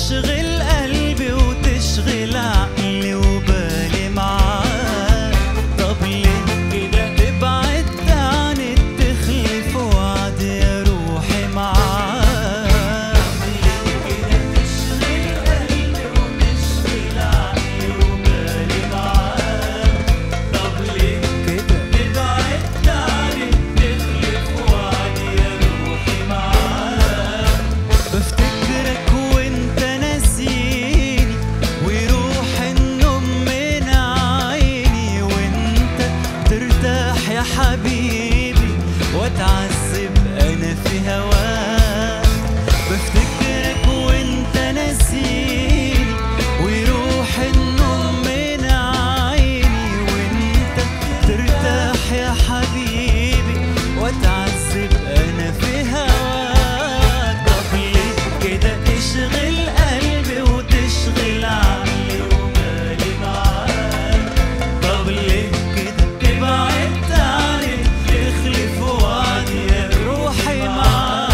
تشغل قلبي وتشغل عقلي وبالي معاك طب ليه كده تبعد عني تخلف وعد يا روحي معاك ليه كده تشغل قلبي وتشغل عقلي وبالي معاك طب ليه كده تبعد عني تخلف وعد يا روحي معاك بفتكرك وانت ناسيني ويروح النوم من عيني وانت ترتاح يا حبيبي واتعذب انا في هواك بفتكرك وانت ناسيني ويروح النوم من عيني وانت ترتاح يا حبيبي واتعذب انا في هواك طب ليه كده تشغل قلبي وتشغل عقلي وبالي معاك طب ليه كده تبعد عني تخلف وعدي يا روحي معاك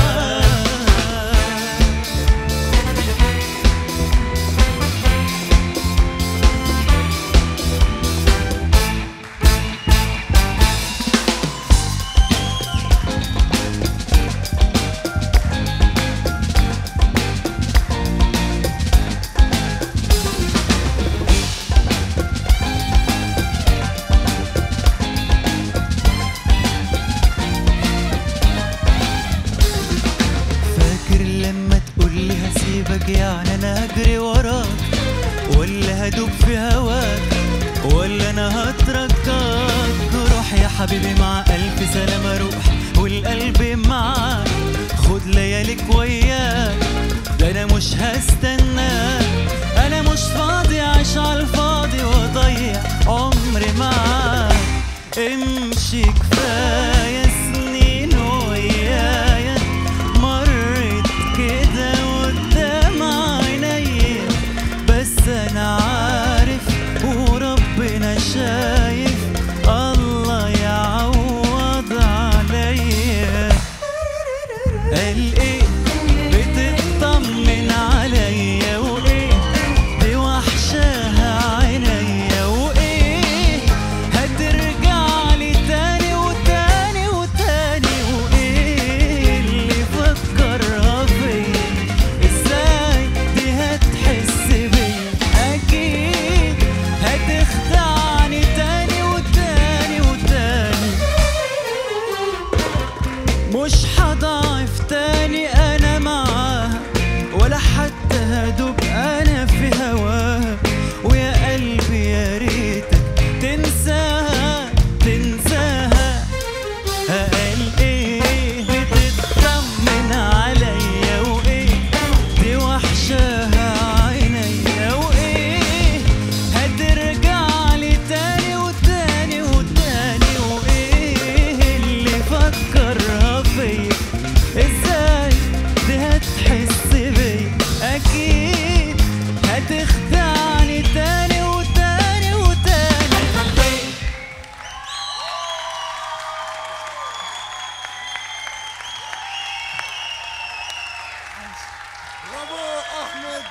فاكر لما تقولي هسيبك يعني انا هجري وراك ولا هدوب في هواك ولا انا هتركك روح يا حبيبي مع الف سلامة روح والقلب معاك خد لياليك وياك ده انا مش هستناك انا مش فاضي اعيش على الفاضي واضيع عمري معاك امشي كفايه